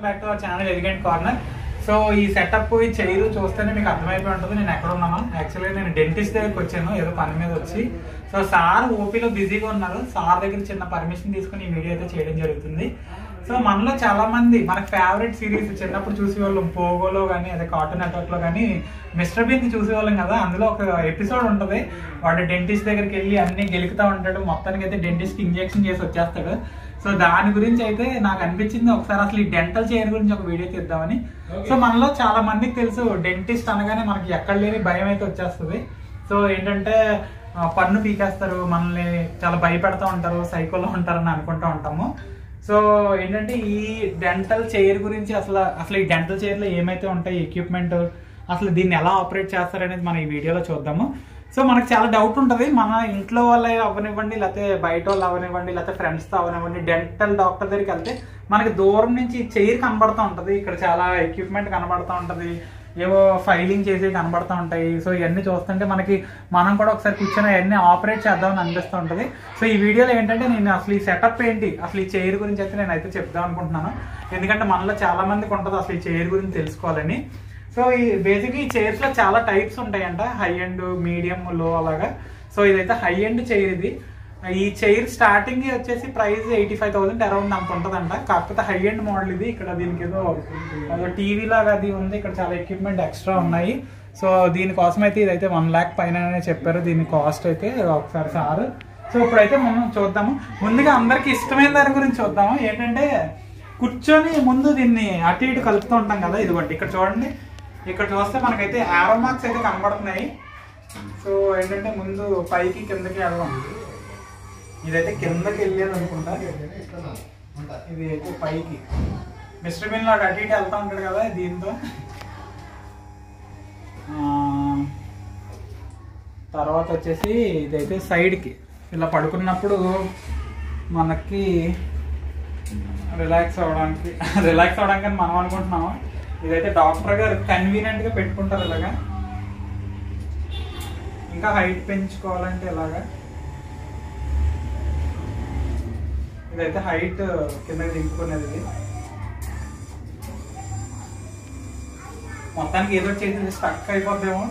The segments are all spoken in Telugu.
Back to our channel elegant corner so ఈ సెటప్ ఈ చైర్ చూస్తేనే మీకు అర్థమైపోయి ఉంటుంది నేను ఎక్కడ ఉన్నాను యాక్చువల్గా నేను డెంటిస్ట్ దగ్గరికి వచ్చాను ఏదో పని మీద వచ్చి సో సార్ ఓపీలో బిజీగా ఉన్నారు సార్ దగ్గర చిన్న పర్మిషన్ తీసుకుని ఈ వీడియో అయితే చేయడం జరుగుతుంది సో మనలో చాలా మంది మన ఫేవరెట్ సిరీస్ చిన్నప్పుడు చూసేవాళ్ళం పోగోలో కానీ అదే కార్టూన్ నెట్వర్క్ లో కానీ మిస్టర్ బీన్ చూసేవాళ్ళం కదా అందులో ఒక ఎపిసోడ్ ఉంటుంది వాడు డెంటిస్ట్ దగ్గరికి వెళ్ళి అన్ని గెలుకుతా ఉంటాడు మొత్తానికి అయితే డెంటిస్ట్ కి ఇంజెక్షన్ చేసి వచ్చేస్తాడు సో దాని గురించి అయితే నాకు అనిపించింది ఒకసారి అసలు ఈ డెంటల్ చైర్ గురించి ఒక వీడియో తీద్దామని సో మనలో చాలా మందికి తెలుసు డెంటిస్ట్ అనగానే మనకి ఎక్కడ లేని భయం అయితే వచ్చేస్తుంది సో ఏంటంటే ఆ, పన్ను పీకేస్తారు మనల్ని చాలా భయపెడతా ఉంటారు సైకోలో ఉంటారని అనుకుంటూ ఉంటాము సో ఏంటంటే ఈ డెంటల్ చైర్ గురించి అసలు అసలు ఈ డెంటల్ చైర్ లో ఏమైతే ఉంటాయి ఎక్విప్మెంట్ అసలు దీన్ని ఎలా ఆపరేట్ చేస్తారనేది మనం ఈ వీడియోలో చూద్దాము సో మనకు చాలా డౌట్ ఉంటుంది మన ఇంట్లో వాళ్ళే అవనివ్వండి లేకపోతే బయట వాళ్ళు అవనివ్వండి లేకపోతే ఫ్రెండ్స్తో అవనివ్వండి డెంటల్ డాక్టర్ దగ్గరికి వెళ్తే మనకి దూరం నుంచి చైర్ కనబడుతూ ఉంటుంది ఇక్కడ చాలా ఎక్విప్మెంట్ కనబడుతూ ఉంటుంది ఏవో ఫైలింగ్ చేసి కనబడుతూ ఉంటాయి సో ఇవన్నీ చూస్తుంటే మనకి మనం కూడా ఒకసారి కూర్చొని అవన్నీ ఆపరేట్ చేద్దామని అనిపిస్తూ ఉంటుంది సో ఈ వీడియోలో ఏంటంటే నేను అసలు ఈ సెటప్ ఏంటి అసలు ఈ చైర్ గురించి అయితే నేను అయితే చెప్దాం అనుకుంటున్నాను ఎందుకంటే మనలో చాలా మందికి ఉంటుంది అసలు ఈ చైర్ గురించి తెలుసుకోవాలని సో ఈ బేసిక్ ఈ చైర్స్ లో చాలా టైప్స్ ఉంటాయంట హై ఎండ్ మీడియం లో అలాగా సో ఇదైతే హై ఎండ్ చైర్ ఇది ఈ చైర్ స్టార్టింగ్ వచ్చేసి price eighty five thousand around అంత ఉంటుందంట కాకపోతే హై ఎండ్ మోడల్ ఇది ఇక్కడ దీనికి ఏదో ఏదో టీవీ లాగా అది ఉంది ఇక్కడ చాలా ఎక్విప్మెంట్ ఎక్స్ట్రా ఉన్నాయి సో దీనికోసం అయితే ఇదైతే వన్ ల్యాక్ పైన చెప్పారు దీని కాస్ట్ అయితే ఒకసారి సార్ సో ఇప్పుడైతే మనం చూద్దాము ముందుగా అందరికి ఇష్టమైన దాని గురించి చూద్దాము ఏంటంటే కూర్చొని ముందు దీన్ని అటు ఇటు కలుపుతూ ఉంటాం కదా ఇదిగోండి ఇక్కడ చూడండి ఇక్కడ చూస్తే మనకైతే ఆరో మార్క్స్ అయితే కనబడుతున్నాయి సో ఏంటంటే ముందు పైకి కిందకి వెళ్దాం ఇదైతే కిందకి వెళ్ళేది అనుకుంటా ఇది అయితే పైకి మిస్టర్ బిన్ లాగా అటు ఇటు వెళ్తా ఉంటాడు కదా దీంతో ఆ, తర్వాత వచ్చేసి ఇదైతే సైడ్కి ఇలా పడుకున్నప్పుడు మనకి రిలాక్స్ అవ్వడానికి రిలాక్స్ అవ్వడానికి అని మనం అనుకుంటున్నాము ఇదైతే డాక్టర్ గారు కన్వీనియంట్ గా పెట్టుకుంటారు ఇలాగా ఇంకా హైట్ పెంచుకోవాలంటే ఇలాగా ఇదైతే హైట్ కిందకి దింపుకునేది ఇది మొత్తానికి ఏదో చేసి స్టక్ అయిపోద్దేమో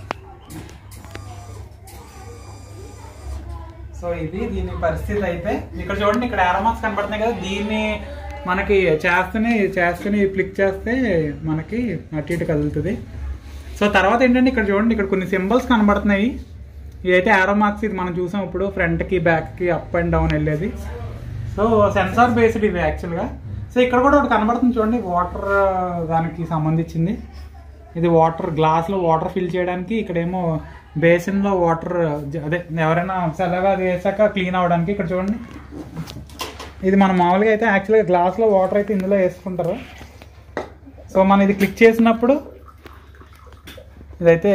సో ఇది దీని పరిస్థితి అయితే ఇక్కడ చూడండి ఇక్కడ ఆరోమాక్స్ కనబడుతున్నాయి కదా దీన్ని మనకి చేస్తూనే చేస్తూనే క్లిక్ చేస్తే మనకి అటు ఇటు కదులుతుంది సో తర్వాత ఏంటంటే ఇక్కడ చూడండి ఇక్కడ కొన్ని సింబల్స్ కనబడుతున్నాయి ఇదైతే ఆరో మార్క్స్ ఇది మనం చూసాం ఇప్పుడు ఫ్రంట్ కి బ్యాక్ కి అప్ అండ్ డౌన్ వెళ్ళేది సో సెన్సార్ బేస్డ్ ఇవి యాక్చువల్గా సో ఇక్కడ కూడా ఒకటి కనబడుతుంది చూడండి వాటర్ దానికి సంబంధించింది ఇది వాటర్ గ్లాస్లో వాటర్ ఫిల్ చేయడానికి ఇక్కడేమో బేసిన్లో వాటర్ అదే ఎవరైనా చల్లగా అది వేసాక క్లీన్ అవ్వడానికి ఇక్కడ చూడండి ఇది మనం మామూలుగా అయితే యాక్చువల్గా గ్లాస్లో వాటర్ అయితే ఇందులో వేసుకుంటారు సో మనం ఇది క్లిక్ చేసినప్పుడు ఇదైతే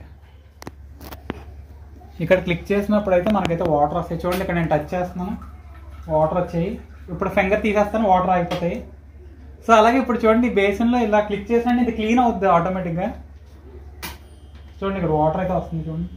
ఇక్కడ క్లిక్ చేసినప్పుడు అయితే మనకైతే వాటర్ వస్తాయి చూడండి ఇక్కడ నేను టచ్ చేస్తున్నాను వాటర్ వచ్చాయి ఇప్పుడు ఫింగర్ తీసేస్తాను వాటర్ ఆగిపోతాయి సో అలాగే ఇప్పుడు చూడండి బేసిన్లో ఇలా క్లిక్ చేసినా ఇది క్లీన్ అవుద్ది ఆటోమేటిక్గా చూడండి ఇక్కడ వాటర్ అయితే వస్తుంది చూడండి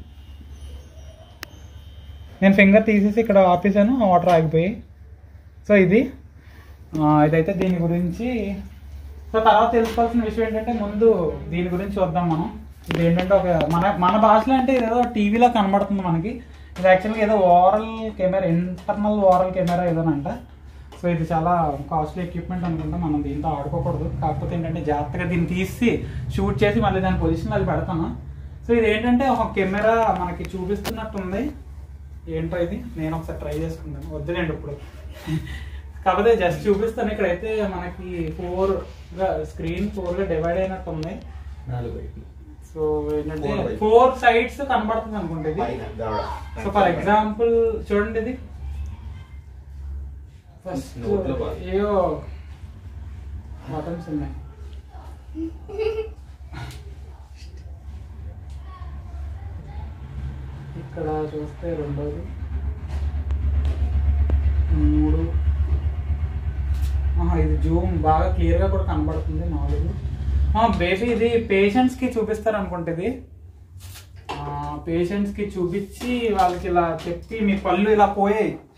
నేను ఫింగర్ తీసేసి ఇక్కడ ఆపేసాను వాటర్ ఆగిపోయి సో ఇది ఆ, ఇదైతే దీని గురించి సో తర్వాత తెలుసుకోవాల్సిన విషయం ఏంటంటే ముందు దీని గురించి చూద్దాం మనం ఇది ఏంటంటే ఒక మన మన భాషలో అంటే ఇది ఏదో టీవీలో కనబడుతుంది మనకి ఇది యాక్చువల్గా ఏదో oral camera internal oral camera ఏదోనంట సో ఇది చాలా కాస్ట్లీ ఎక్విప్మెంట్ అనుకుంటా మనం దీంతో ఆడుకోకూడదు కాకపోతే ఏంటంటే జాగ్రత్తగా దీన్ని తీసి షూట్ చేసి మళ్ళీ దాని పొజిషన్ అది పెడతాను సో ఇది ఏంటంటే ఒక కెమెరా మనకి చూపిస్తున్నట్టుంది ఏంటో ఇది నేను ఒకసారి ట్రై చేసుకుంటాను వద్దులేండి ఇప్పుడు కాకపోతే జస్ట్ చూపిస్తాను ఇక్కడైతే మనకి ఫోర్ గా స్క్రీన్ ఫోర్ గా డివైడ్ అయినట్టు ఉంది నాలుగు వైపులు. సో ఏంటంటే Four వైపు. ఫోర్ సైడ్స్ కనబడుతుంది అనుకుంటే ఇది పైన దవడ. సో ఫర్ ఎగ్జాంపుల్ చూడండి ఇది ఫస్ట్ నోట్లో బాగా. ఏవో బటన్స్ ఉన్నాయి ఇక్కడ చూస్తే రెండోది మూడు ఆహా, ఇది జూమ్ బాగా క్లియర్ గా కూడా కనబడుతుంది నాలుగు బేబీ ఇది పేషెంట్స్ కి చూపిస్తారు అనుకుంటే ఇది పేషెంట్స్ కి చూపించి వాళ్ళకి ఇలా చెప్పి మీ పళ్ళు ఇలా పోయాయి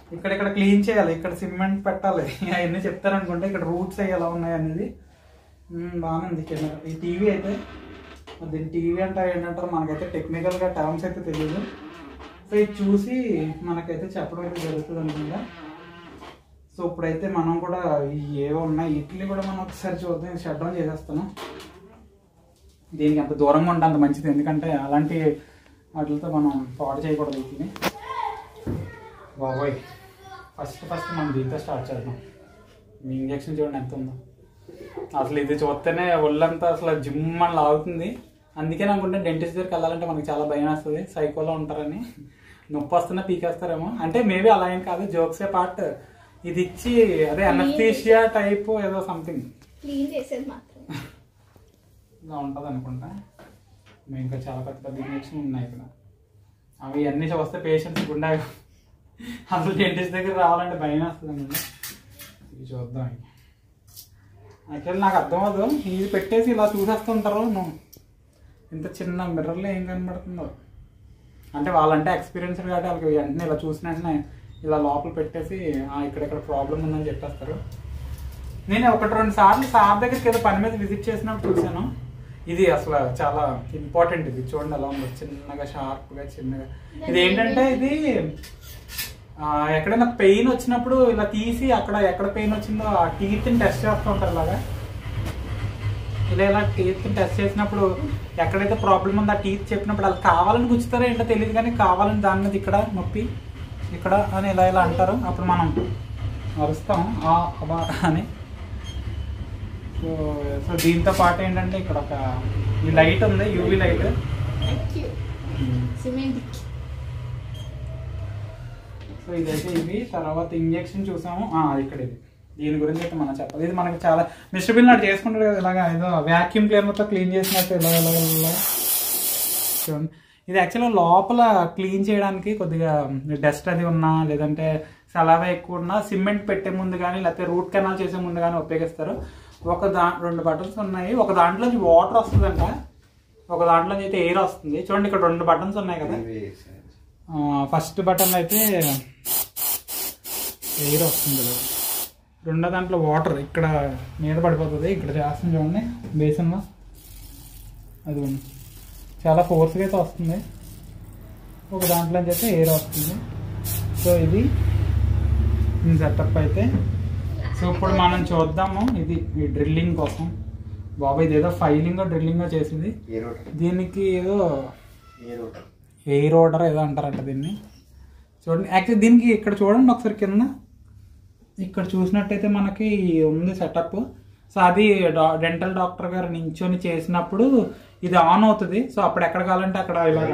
ఇక్కడ ఇక్కడ క్లీన్ చేయాలి ఇక్కడ సిమెంట్ పెట్టాలి అవన్నీ చెప్తారు అనుకుంటే ఇక్కడ రూట్స్ అవి ఎలా ఉన్నాయి అనేది మ్మ్, బాగానే ఉంది కెమెరా ఈ టీవీ అయితే మరి దీని టీవీ అంటారు ఏంటంటారు మనకైతే టెక్నికల్గా టర్మ్స్ అయితే తెలియదు సో ఇది చూసి మనకైతే చెప్పడం అయితే జరుగుతుంది అనుకుంటా సో ఇప్పుడైతే మనం కూడా ఈ ఏవో ఉన్నాయి ఇడ్లీ కూడా మనం ఒకసారి చూద్దాం షట్ డౌన్ చేసేస్తాను దీనికి అంత దూరంగా ఉంటే అంత మంచిది ఎందుకంటే అలాంటి వాటితో మనం పాడు చేయకూడదు వీటిని బాబోయ్ ఫస్ట్ ఫస్ట్ మనం దీంతో స్టార్ట్ చేద్దాం మీ ఇంజక్షన్ చూడండి ఎంత ఉందో అసలు ఇది చూస్తేనే ఒళ్ళంతా అసలు జిమ్ అని లాగుతుంది అందుకే అనుకుంటే డెంటిస్ట్ దగ్గరికి వెళ్ళాలంటే మనకి చాలా భయం వేస్తుంది సైకోలో ఉంటారని నొప్పి వస్తున్నా పీకేస్తారేమో అంటే మేబీ అలా ఏం కాదు జోక్సే పార్ట్ ఇది ఇచ్చి అదే అనస్థీషియా టైప్ ఏదో సంథింగ్ క్లీన్ చేసేది మాత్రం ఇలా ఉంటుంది అనుకుంటా మేము ఇంకా చాలా పెద్ద పెద్ద ఇంజక్షన్ ఉన్నాయి ఇక్కడ అవి అన్నీ చూస్తే పేషెంట్స్ గుండా అసలు డెంటిస్ట్ దగ్గర రావాలంటే భయం వేస్తుంది అనమాట ఇవి చూద్దాం యాక్చువల్లీ నాకు అర్థం అవ్వదు ఇది పెట్టేసి ఇలా చూసేస్తుంటారు నువ్వు ఇంత చిన్న మిర్రర్లో ఏం కనబడుతుందో అంటే వాళ్ళంటే ఎక్స్పీరియన్స్ కాబట్టి వాళ్ళకి వెంటనే ఇలా చూసిన వెంటనే ఇలా లోపల పెట్టేసి "ఆ, ఇక్కడెక్కడ ప్రాబ్లం ఉందని చెప్పేస్తారు నేను ఒకటి రెండు సార్లు సార్ దగ్గరికి ఏదో పని మీద విజిట్ చేసినప్పుడు చూశాను ఇది అసలు చాలా ఇంపార్టెంట్ ఇది చూడండి ఎలా ఉందో చిన్నగా షార్ప్గా చిన్నగా ఇది ఏంటంటే ఇది ఆ, ఎక్కడైనా పెయిన్ వచ్చినప్పుడు ఇలా తీసి అక్కడ ఎక్కడ పెయిన్ వచ్చిందో ఆ టీత్ని టెస్ట్ చేస్తూ ఉంటారు ఇలాగా ఇలా ఇలా టీత్ టెస్ట్ చేసినప్పుడు ఎక్కడైతే ప్రాబ్లం ఉందో ఆ టీత్ చెప్పినప్పుడు అది కావాలని గుచ్చుతారో ఏంటో తెలియదు కానీ కావాలని దాని మీద ఇక్కడ నొప్పి ఇక్కడ అని ఇలా ఇలా అంటారు అప్పుడు మనం అరుస్తాం ఆ అబా అని సో సో దీంతో పాటు ఏంటంటే ఇక్కడ ఒక ఈ లైట్ ఉంది యూవీ లైట్ సిమెంట్ సో ఇదైతే ఇవి తర్వాత ఇంజెక్షన్ చూసాము ఆ, ఇక్కడ ఇది దీని గురించి అయితే మనం చెప్పాలి ఇది మనకి చాలా మిస్టర్ బిల్ నాడు చేసుకుంటారు కదా ఇలాగా ఏదో వ్యాక్యూమ్ క్లీనర్తో క్లీన్ చేసినట్టు ఇలా ఇలా ఇలా చూడండి ఇది యాక్చువల్గా లోపల క్లీన్ చేయడానికి కొద్దిగా డస్ట్ అది ఉన్నా లేదంటే సలావా ఎక్కువ ఉన్నా సిమెంట్ పెట్టే ముందు కానీ లేకపోతే రూట్ కెనాల్ చేసే ముందు కానీ ఉపయోగిస్తారు ఒక దా రెండు బటన్స్ ఉన్నాయి ఒక దాంట్లోంచి వాటర్ వస్తుందంట ఒక దాంట్లోంచి అయితే ఎయిర్ వస్తుంది చూడండి ఇక్కడ రెండు బటన్స్ ఉన్నాయి కదా ఫస్ట్ బటన్ అయితే ఎయిర్ వస్తుంది కదా. రెండో దాంట్లో వాటర్ ఇక్కడ మీద పడిపోతుంది ఇక్కడ చేస్తుంది చూడండి బేసిన్లో అది ఉంది. చాలా ఫోర్స్గా అయితే వస్తుంది ఒక దాంట్లో నుంచి అయితే ఎయిర్ వస్తుంది సో ఇది సెటప్ అయితే సో ఇప్పుడు మనం చూద్దాము ఇది ఈ డ్రిల్లింగ్ కోసం బాబాయ్ ఇది ఏదో ఫైలింగ్ డ్రిల్లింగ్ చేసింది ఏ రోడ్ దీనికి ఏదో ఏ రోడ్ ఎయిర్ ఆర్డర్ ఏదో అంటారంట దీన్ని చూడండి యాక్చువల్లీ దీనికి ఇక్కడ చూడండి ఒకసారి కింద ఇక్కడ చూసినట్టయితే మనకి ఉంది సెటప్ సో అది డా- డెంటల్ డాక్టర్ గారు నించొని చేసినప్పుడు ఇది ఆన్ అవుతుంది సో అప్పుడు ఎక్కడ కావాలంటే అక్కడ ఇలాగా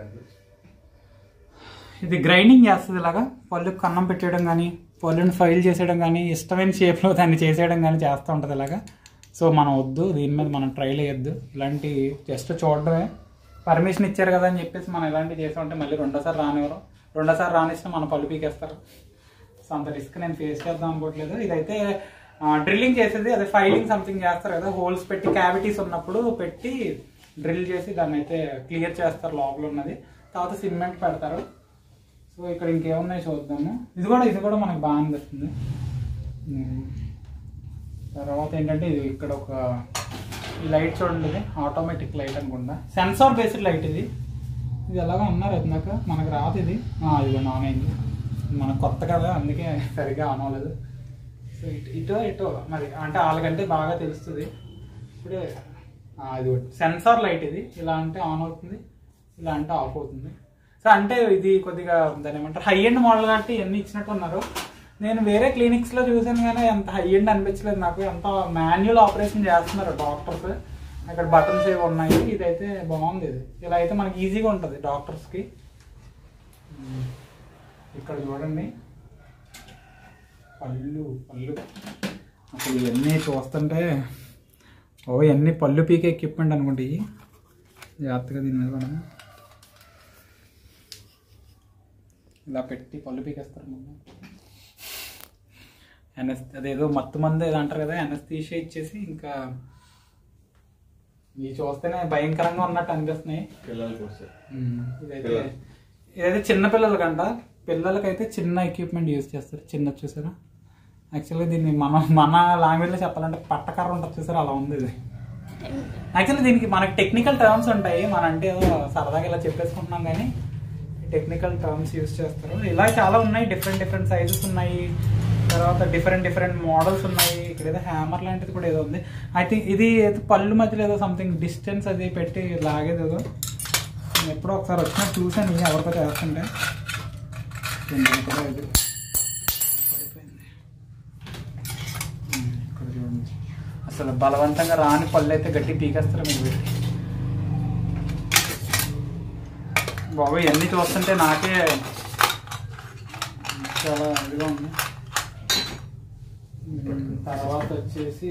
ఇది గ్రైండింగ్ చేస్తుంది ఇలాగా పళ్ళుకి కన్నం పెట్టేయడం కానీ పళ్ళుని ఫైల్ చేసేయడం కానీ ఇష్టమైన షేప్లో దాన్ని చేసేయడం కానీ చేస్తూ ఉంటుంది ఇలాగా సో మనం వద్దు దీని మీద మనం ట్రైల్ వేయద్దు ఇలాంటి జస్ట్ చూడడమే పర్మిషన్ ఇచ్చారు కదా అని చెప్పేసి మనం ఇలాంటివి చేసి ఉంటే మళ్ళీ రెండోసారి రానివ్వరు రెండోసారి రానిస్తే మన పళ్ళు పీకేస్తారు సో అంత రిస్క్ నేను ఫేస్ చేద్దాం అనుకోవట్లేదు ఇదైతే డ్రిల్లింగ్ చేసేది అదే ఫైలింగ్ సంథింగ్ చేస్తారు కదా హోల్స్ పెట్టి క్యావిటీస్ ఉన్నప్పుడు పెట్టి డ్రిల్ చేసి దాన్ని అయితే క్లియర్ చేస్తారు లోపల ఉన్నది తర్వాత సిమెంట్ పెడతారు సో ఇక్కడ ఇంకేమున్నాయి చూద్దాము ఇది కూడా ఇది కూడా మనకు బాగా అనిపిస్తుంది ఉమ్. తర్వాత ఏంటంటే ఇది ఇక్కడ ఒక ఈ లైట్ చూడండి ఇది ఆటోమేటిక్ లైట్ అనుకుంటా సెన్సార్ బేస్డ్ లైట్ ఇది ఇది ఎలాగో అన్నారు ఇందాక మనకు రాదు ఇది ఆ, ఇది ఆన్ అయింది మనకు కొత్త కదా అందుకే సరిగ్గా ఆన్ అవ్వలేదు సో ఇటు ఇటో ఇటో మరి అంటే వాళ్ళకంటే బాగా తెలుస్తుంది ఇప్పుడే ఆ, ఇది సెన్సార్ లైట్ ఇది ఇలా అంటే ఆన్ అవుతుంది ఇలా అంటే ఆఫ్ అవుతుంది సో అంటే ఇది కొద్దిగా దాని ఏమంటారు హై ఎండ్ మోడల్ అంటే ఇవన్నీ ఇచ్చినట్టు ఉన్నారు నేను వేరే క్లినిక్స్ లో చూసాను కానీ అంత హై ఎండ్ అనిపించలేదు నాకు అంత మాన్యువల్ ఆపరేషన్ చేస్తున్నారు డాక్టర్స్ అక్కడ బటన్స్ ఏవి ఉన్నాయి ఇదైతే బాగుంది ఇది ఇలా అయితే మనకి ఈజీగా ఉంటుంది డాక్టర్స్ కి ఉమ్. ఇక్కడ చూడండి పళ్ళు పళ్ళు అసలు ఇవన్నీ చూస్తుంటే ఓ ఇవన్నీ పళ్ళు పీకే ఎక్విప్మెంట్ అనుకుంటే ఇవి జాగ్రత్తగా దీని మీద కూడా ఇలా పెట్టి పళ్ళు పీకేస్తారు ముందు ఎనస్ అదేదో మత్తు మందు ఏదో అంటారు కదా ఎనస్థీషియా ఇచ్చేసి ఇంకా ఇవి చూస్తేనే భయంకరంగా ఉన్నట్టు అనిపిస్తున్నాయి పిల్లలు కోసం ఉమ్, ఇదైతే ఇదైతే చిన్న పిల్లలకంట పిల్లలకైతే చిన్న ఎక్విప్మెంట్ యూజ్ చేస్తారు చిన్న చూసారా యాక్చువల్గా దీన్ని మన మన లాంగ్వేజ్లో చెప్పాలంటే పట్టకర్ర ఉంటుంది చూసారా అలా ఉంది ఇది యాక్చువల్లీ దీనికి మనకి టెక్నికల్ టర్మ్స్ ఉంటాయి మన అంటే ఏదో సరదాగా ఇలా చెప్పేసుకుంటున్నాం కానీ టెక్నికల్ టర్మ్స్ యూస్ చేస్తారు ఇలా చాలా ఉన్నాయి డిఫరెంట్ డిఫరెంట్ సైజెస్ ఉన్నాయి తర్వాత డిఫరెంట్ డిఫరెంట్ మోడల్స్ ఉన్నాయి ఇక్కడ ఏదో హ్యామర్ లాంటిది కూడా ఏదో ఉంది ఐ థింక్ ఇది ఏదో పళ్ళు మధ్యలో ఏదో సంథింగ్ డిస్టెన్స్ అది పెట్టి లాగేది ఏదో నేను ఎప్పుడో ఒకసారి వచ్చినట్టు చూసాను ఇది ఎవరికో చేస్తుంటే దీన్ని కూడా ఇది పడిపోయింది. ఉమ్, ఇక్కడ చూడండి అసలు బలవంతంగా రాని పళ్ళు అయితే గట్టి పీకేస్తారు మీరు పెట్టి బాబు ఇవన్నీ చూస్తుంటే నాకే చాలా ఇదిగా ఉంది ఉమ్, తర్వాత వచ్చేసి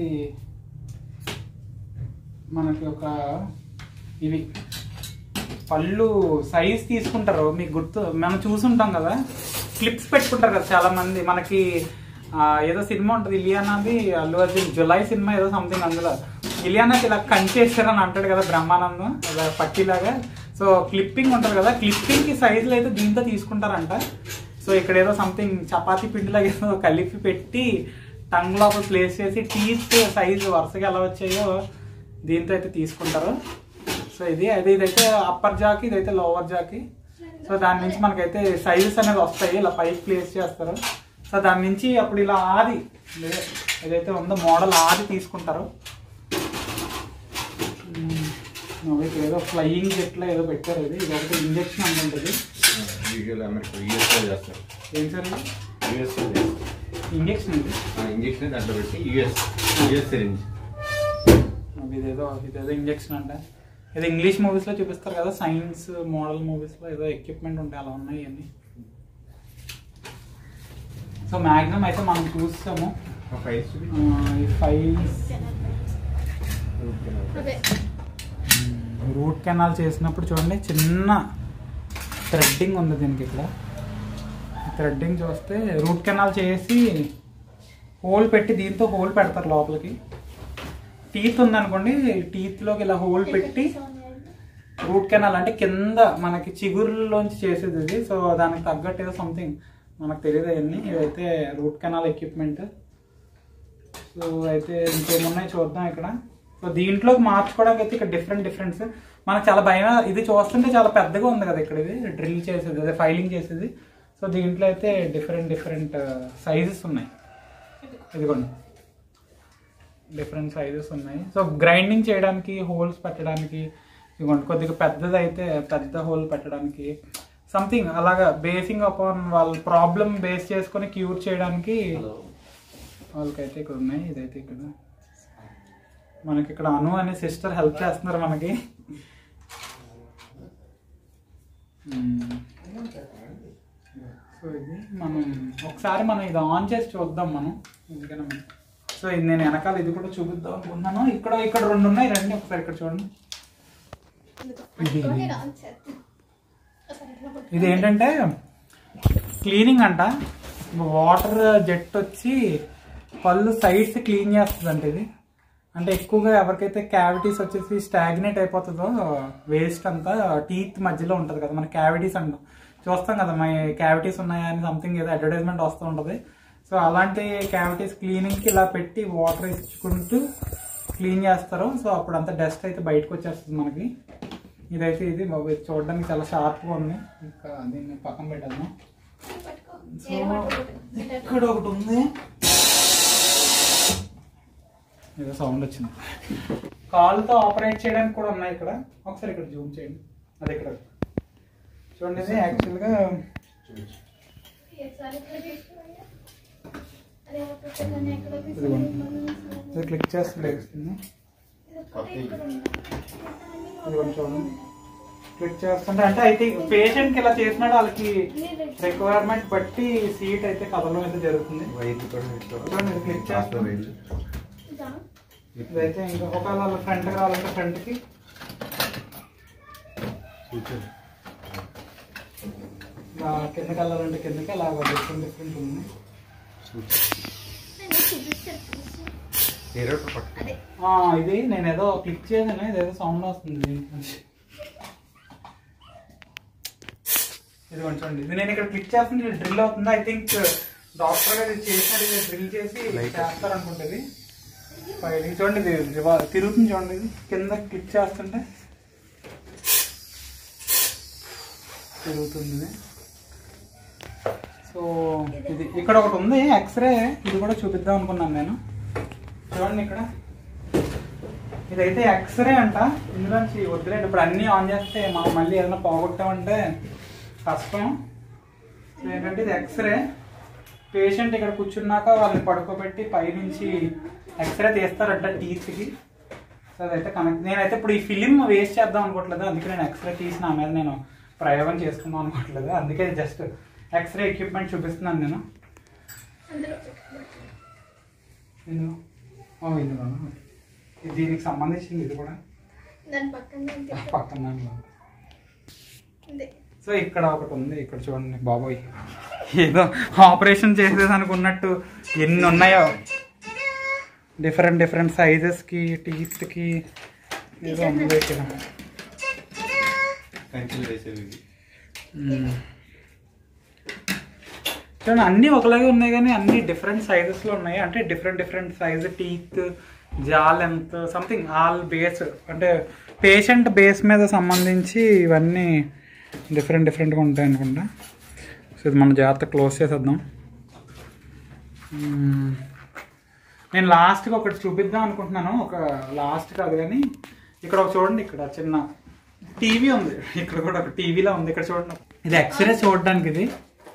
మనకి ఒక ఇవి పళ్ళు సైజ్ తీసుకుంటారు మీకు గుర్తు మనం చూసుంటాం కదా క్లిప్స్ పెట్టుకుంటారు కదా చాలా మంది మనకి ఆ, ఏదో సినిమా ఉంటుంది ఇలియానాది అల్లు అర్జున్ జులై సినిమా ఏదో సంథింగ్ అందులో ఇలియానాకి ఇలా కంచేస్తారని అంటాడు కదా బ్రహ్మానందం ఇలా పట్టిలాగా సో క్లిప్పింగ్ ఉంటుంది కదా క్లిప్పింగ్ కి సైజులు అయితే దీంతో తీసుకుంటారంట సో ఇక్కడ ఏదో సంథింగ్ చపాతీ పిండిలాగా ఏదో కలిపి పెట్టి టంగ్ లోపల ప్లేస్ చేసి టీత్ సైజు వరుసగా ఎలా వచ్చాయో దీంతో అయితే తీసుకుంటారు సో ఇది అది ఇదైతే అప్పర్ జాకి ఇదైతే లోవర్ జాకి సో దాని నుంచి మనకైతే సైజెస్ అనేది వస్తాయి ఇలా పైకి ప్లేస్ చేస్తారు సో దాని నుంచి అప్పుడు ఇలా ఆది ఇదే- ఏదైతే ఉందో మోడల్ ఆది తీసుకుంటారు ఉమ్, మరి ఇక్కడ ఏదో ఫ్లయింగ్ జెట్లో ఏదో పెట్టారు ఇది ఇది ఒకటి ఇంజక్షన్ అనుకుంటుంది యూజువల్ అమెరికా యూఎస్లో చేస్తారు ఏం సార్ ఇది? యూఎస్లో చేస్తారు ఇంజక్షన్ ఇది ఆ ఇంజక్షన్ దాంట్లో పెట్టి యూఎస్ యూఎస్ సిరింజ్ అవి ఇదేదో ఇదేదో ఇంజక్షన్ అంట ఇది ఇంగ్లీష్ మూవీస్ లో చూపిస్తారు కదా సైన్స్ మోడల్ మూవీస్ లో ఏదో ఎక్విప్మెంట్ ఉంటాయి అలా ఉన్నాయి అన్ని సో మాక్సిమం అయితే మనం చూస్తాము ఫైల్స్ ఈ ఫైల్స్ అదే రూట్ కెనాల్ చేసినప్పుడు చూడండి చిన్న థ్రెడ్డింగ్ ఉంది దీనికి ఇక్కడ థ్రెడ్డింగ్ చూస్తే రూట్ కెనాల్ చేసి హోల్ పెట్టి దీంతో హోల్ పెడతారు లోపలికి టీత్ ఉందనుకోండి టీత్లోకి ఇలా హోల్ పెట్టి రూట్ కెనాల్ అంటే కింద మనకి చిగురులోంచి చేసేది ఇది సో దానికి తగ్గట్టు ఏదో సంథింగ్ మనకు తెలియదు అవన్నీ ఇదైతే రూట్ కెనాల్ ఎక్విప్మెంట్ సో అయితే ఇంకేమున్నాయి చూద్దాం ఇక్కడ సో దీంట్లోకి మార్చుకోవడానికి అయితే ఇక్కడ డిఫరెంట్ డిఫరెన్స్ మనకు చాలా భయం ఇది చూస్తుంటే చాలా పెద్దగా ఉంది కదా ఇక్కడ ఇది డ్రిల్ చేసేది అదే ఫైలింగ్ చేసేది సో దీంట్లో అయితే డిఫరెంట్ డిఫరెంట్ సైజెస్ ఉన్నాయి ఇదిగోండి డిఫరెంట్ సైజెస్ ఉన్నాయి సో గ్రైండింగ్ చేయడానికి హోల్స్ పెట్టడానికి ఇదిగోండి కొద్దిగా పెద్దది అయితే పెద్ద హోల్ పెట్టడానికి సంథింగ్ అలాగా బేసింగ్ అపాన్ వాళ్ళ ప్రాబ్లం బేస్ చేసుకొని క్యూర్ చేయడానికి వాళ్ళకైతే ఇక్కడ ఉన్నాయి ఇదైతే ఇక్కడ మనకి ఇక్కడ అను అనే సిస్టర్ హెల్ప్ చేస్తున్నారు మనకి మ్మ్. సో ఇది మనం ఒకసారి మనం ఇది ఆన్ చేసి చూద్దాం మనం ఎందుకన్నా మనం- సో ఇది నేను వెనకాల ఇది కూడా చూపిద్దాం అనుకున్నాను ఇక్కడ ఇక్కడ రెండు ఉన్నాయి రండి ఒకసారి ఇక్కడ చూడండి ఇది పట్టుకొని రాన్ చేద్దాం అసలు ఎట్లా పట్టుకొని- ఇది ఏంటంటే క్లీనింగ్ అంట వాటర్ జెట్ వచ్చి పళ్ళు సైడ్స్ క్లీన్ చేస్తుంది ఇది అంటే ఎక్కువగా ఎవరికైతే క్యావిటీస్ వచ్చేసి స్టాగ్నేట్ అయిపోతుందో వేస్ట్ అంతా టీత్ మధ్యలో ఉంటుంది కదా మన క్యావిటీస్ అంటాం చూస్తాం కదా మన క్యావిటీస్ ఉన్నాయా అని సంథింగ్ ఏదో అడ్వర్టైజ్మెంట్ వస్తూ ఉంటుంది సో అలాంటి క్యావిటీస్ క్లీనింగ్కి ఇలా పెట్టి వాటర్ ఇచ్చుకుంటూ క్లీన్ చేస్తారు సో అప్పుడు అంత డస్ట్ అయితే బయటకు వచ్చేస్తుంది మనకి ఇదైతే ఇది బాబు ఇది చూడడానికి చాలా షార్ప్గా ఉంది ఇంకా దీన్ని పక్కన పెట్టాను పట్టుకో సో ఏం పట్టుకోవద్దు. ఇక్కడ ఒకటి ఉంది ఏదో సౌండ్ వచ్చింది కాల్తో ఆపరేట్ చేయడానికి కూడా ఉన్నాయి ఇక్కడ ఒకసారి ఇక్కడ జూమ్ చేయండి అది ఇక్కడ చూడండి ఇది యాక్చువల్గా ఒకసారి ఇక్కడ తీసుకురాయ్యా. అదే ఒక్కొక్క దాన్ని ఎక్కడ ఇదిగోండి. తీసుకురావాలి? ఇది క్లిక్ చేస్తే లేస్తుంది ఇది ఒక్కటే ఇక్కడ ఉంది. ఇదిగోండి చూడండి క్లిక్ చేస్తుంటే అంటే అయితే పేషెంట్కి ఇలా చేసినాడు వాళ్ళకి రిక్వైర్మెంట్ బట్టి సీట్ అయితే కదలడం అయితే జరుగుతుంది వైట్ కూడా చూడండి, ఇది click చేస్తాం. ఇదా? ఇదైతే ఇంకా ఒకవేళ వాళ్ళ ఫ్రంట్కి రావాలంటే ఫ్రంట్కి ఇలా కిందకి వెళ్ళాలంటే కిందకి అలా డిఫరెంట్ డిఫరెంట్ ఉంది నేను చూపిస్తాను, చూపిస్తాను. అదే ఆ, ఇది నేను ఏదో క్లిక్ చేసాను ఇదేదో సౌండ్ వస్తుంది దీని నుంచి ఇది కొంచెం ఇది నేను ఇక్కడ క్లిక్ చేస్తుంటే డ్రిల్ అవుతుంది ఐ థింక్ డాక్టర్ గారు ఇది చేసినట్టు ఇది డ్రిల్ చేసి చేస్తారు అనుకుంటుంది ఇది చూడండి ఇది రివా- తిరుగుతుంది చూడండి ఇది కింద క్లిక్ చేస్తుంటే తిరుగుతుంది ఇది. సో ఇది ఇక్కడ ఒకటి ఉంది ఎక్స్రే ఇది కూడా చూపిద్దాం అనుకున్నాను నేను చూడండి ఇక్కడ ఇదైతే ఎక్స్రే అంట ఇందులోంచి వద్దులేండి ఇప్పుడు అన్నీ ఆన్ చేస్తే మనం మళ్ళీ ఏదైనా పోగొట్టామంటే కష్టం సో ఏంటంటే ఇది ఎక్స్రే పేషెంట్ ఇక్కడ కూర్చున్నాక వాళ్ళని పడుకోబెట్టి పైనుంచి ఎక్స్రే తీస్తారంట టీత్కి సో అదైతే కనెక్ట్ నేనైతే ఇప్పుడు ఈ ఫిలిం వేస్ట్ చేద్దాం అనుకోవట్లేదు అందుకే నేను ఎక్స్రే తీసి నా మీద నేను ప్రయోగం చేసుకుందాం అనుకోవట్లేదు అందుకే జస్ట్ ఎక్స్రే ఎక్విప్మెంట్ చూపిస్తున్నాను నేను అందులో పెట్టుకోండి. ఇందులో ఓ ఇందులో ఇది దీనికి సంబంధించింది ఇది కూడా దాని పక్కన నేను తిప్ప- పక్కన దాంట్లో. ఉంది. సో ఇక్కడ ఒకటి ఉంది ఇక్కడ చూడండి బాబోయ్ ఏదో ఆపరేషన్ చేసేదానికి ఉన్నట్టు ఎన్ని ఉన్నాయో డిఫరెంట్ డిఫరెంట్ సైజెస్కి టీత్కి ఏదో ఉంది ఇక్కడ కంచెలు వేసేవి ఇవి. మ్మ్. చూడండి అన్నీ ఒకలాగే ఉన్నాయి కానీ అన్ని డిఫరెంట్ సైజెస్లో ఉన్నాయి అంటే different different size teeth jaw length something all base అంటే పేషెంట్ బేస్ మీద సంబంధించి ఇవన్నీ డిఫరెంట్ డిఫరెంట్గా ఉంటాయి అనుకుంటా సో ఇది మన జాగ్రత్త క్లోజ్ చేసేద్దాం మ్మ్. నేను లాస్ట్కి ఒకటి చూపిద్దాం అనుకుంటున్నాను ఒక లాస్ట్ కాదు కానీ ఇక్కడ ఒక చూడండి ఇక్కడ చిన్న టీవీ ఉంది ఇక్కడ కూడా ఒక టీవీలో ఉంది ఇక్కడ చూడండి ఇది ఎక్స్రే చూడడానికి ఇది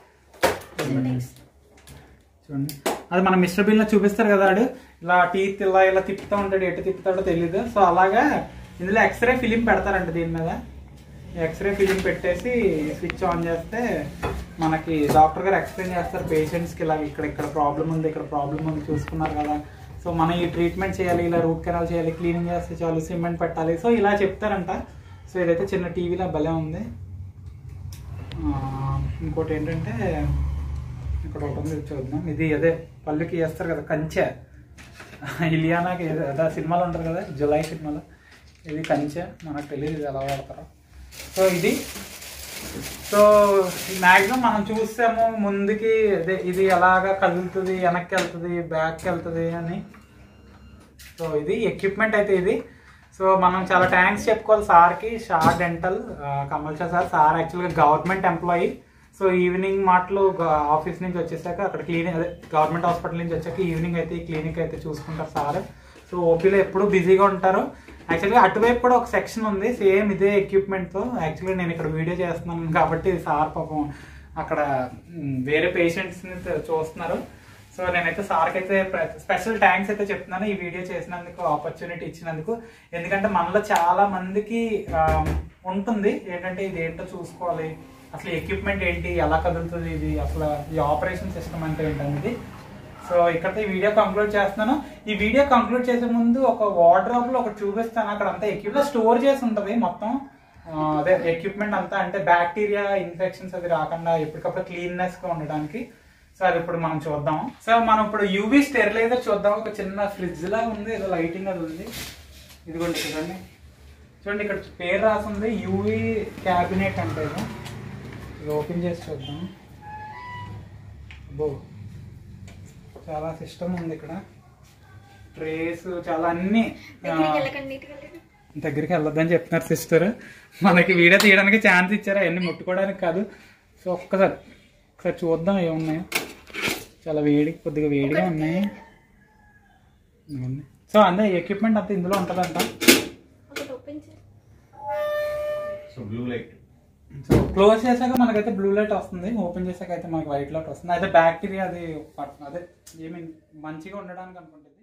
చూడండి అది మన మిస్టర్ బిల్ లో చూపిస్తారు కదా ఆడు ఇలా టీత్ ఇలా ఇలా తిప్పుతూ ఉంటాడు ఎటు తిప్పుతాడో తెలియదు సో అలాగా ఇందులో ఎక్స్రే ఫిలిం పెడతారంట దీని మీద ఎక్స్రే ఫిలిం పెట్టేసి స్విచ్ ఆన్ చేస్తే మనకి డాక్టర్ గారు ఎక్స్ప్లెయిన్ చేస్తారు పేషెంట్స్కి ఇలా ఇక్కడ ఇక్కడ ప్రాబ్లం ఉంది ఇక్కడ ప్రాబ్లం ఉంది చూసుకున్నారు కదా సో మనం ఈ ట్రీట్మెంట్ చేయాలి ఇలా రూట్ కెనాల్ చేయాలి క్లీనింగ్ చేస్తే చాలు సిమెంట్ పెట్టాలి సో ఇలా చెప్తారంట సో ఇదైతే చిన్న టీవీలో భలే ఉంది ఆ, ఇంకోటి ఏంటంటే ఇక్కడ ఒకటి ఉంది ఇది చూద్దాం ఇది అదే పళ్ళుకి వేస్తారు కదా కంచె ఇలియానాకి ఏదో అదే సినిమాలో ఉంటుంది కదా జులై సినిమాలో ఇది కంచె మనకు తెలియదు ఇది ఎలా వాడతారో సో ఇది సో మ్యాక్సిమం మనం చూసాము ముందుకి అదే ఇది ఎలాగా కదులుతుంది వెనక్కి వెళ్తుంది బ్యాక్కి వెళ్తుంది అని సో ఇది ఎక్విప్మెంట్ అయితే ఇది సో మనం చాలా థ్యాంక్స్ చెప్పుకోవాలి సార్కి Shah dental Kamal Shah sir sir యాక్చువల్గా గవర్నమెంట్ ఎంప్లాయీ సో ఈవినింగ్ మాటలు ఆఫీస్ నుంచి వచ్చేసాక అక్కడ క్లినిక్ అదే గవర్నమెంట్ హాస్పిటల్ నుంచి వచ్చాక ఈవినింగ్ అయితే ఈ క్లినిక్ అయితే చూసుకుంటారు సార్ సో ఓపీలో ఎప్పుడు బిజీగా ఉంటారు యాక్చువల్గా అటువైపు కూడా ఒక సెక్షన్ ఉంది సేమ్ ఇదే ఎక్విప్మెంట్తో యాక్చువల్గా నేను ఇక్కడ వీడియో చేస్తున్నాను కాబట్టి సార్ పాపం అక్కడ మ్, వేరే పేషెంట్స్ని చూస్తున్నారు సో నేనైతే సార్కి అయితే స్పెషల్ థ్యాంక్స్ అయితే చెప్తున్నాను ఈ వీడియో చేసినందుకు ఆపర్చునిటీ ఇచ్చినందుకు ఎందుకంటే మనలో చాలా మందికి ఆ, ఉంటుంది ఏంటంటే ఇది ఏంటో చూసుకోవాలి అసలు ఎక్విప్మెంట్ ఏంటి ఎలా కదులుతుంది ఇది అసలు ఈ ఆపరేషన్ సిస్టమ్ అంటే ఏంటనేది సో ఇక్కడతో ఈ వీడియో కంక్లూడ్ చేస్తున్నాను ఈ వీడియో కంక్లూడ్ చేసే ముందు ఒక వార్డ్రోబ్ లో ఒకటి చూపిస్తాను అక్కడ అంతా ఎక్విప్మెంట్ స్టోర్ చేసి ఉంటది మొత్తం ఆ, అదే ఎక్విప్మెంట్ అంతా అంటే బ్యాక్టీరియా ఇన్ఫెక్షన్స్ అది రాకుండా ఎప్పటికప్పుడు క్లీన్నెస్ గా ఉండడానికి సో అది ఇప్పుడు మనం చూద్దాం సో మనం ఇప్పుడు యూవీ స్టెరిలైజర్ చూద్దాం ఒక చిన్న ఫ్రిడ్జ్ లా ఉంది ఏదో లైటింగ్ అది ఉంది ఇదిగోండి చూడండి చూడండి ఇక్కడ పేరు రాసింది యూవీ క్యాబినెట్ అంటే ఇది ఇది ఓపెన్ చేసి చూద్దాం అబ్బో చాలా సిస్టమ్ ఉంది ఇక్కడ ట్రేస్ చాలా అన్ని ఆ, దగ్గరికి వెళ్ళకండి ఇటుకి వెళ్ళకండి దగ్గరికి వెళ్ళొద్దని చెప్తున్నారు సిస్టర్ మనకి వీడియో తీయడానికి ఛాన్స్ ఇచ్చారు అవన్నీ ముట్టుకోవడానికి కాదు సో ఒక్కసారి ఒకసారి చూద్దాం ఏమున్నాయో చాలా వేడి కొద్దిగా వేడిగా ఉన్నాయి ఇదిగోండి. సో అందే ఎక్విప్మెంట్ అంతా ఇందులో ఉంటుందంట ఒకటి ఓపెన్ చేయి so blue light so close చేశాక మనకైతే బ్లూ లైట్ వస్తుంది ఓపెన్ చేశాక అయితే మనకి వైట్ లైట్ వస్తుంది అయితే బ్యాక్టీరియా అది పట్- అదే ఏమీ మంచిగా ఉండడానికి అనుకుంటుంది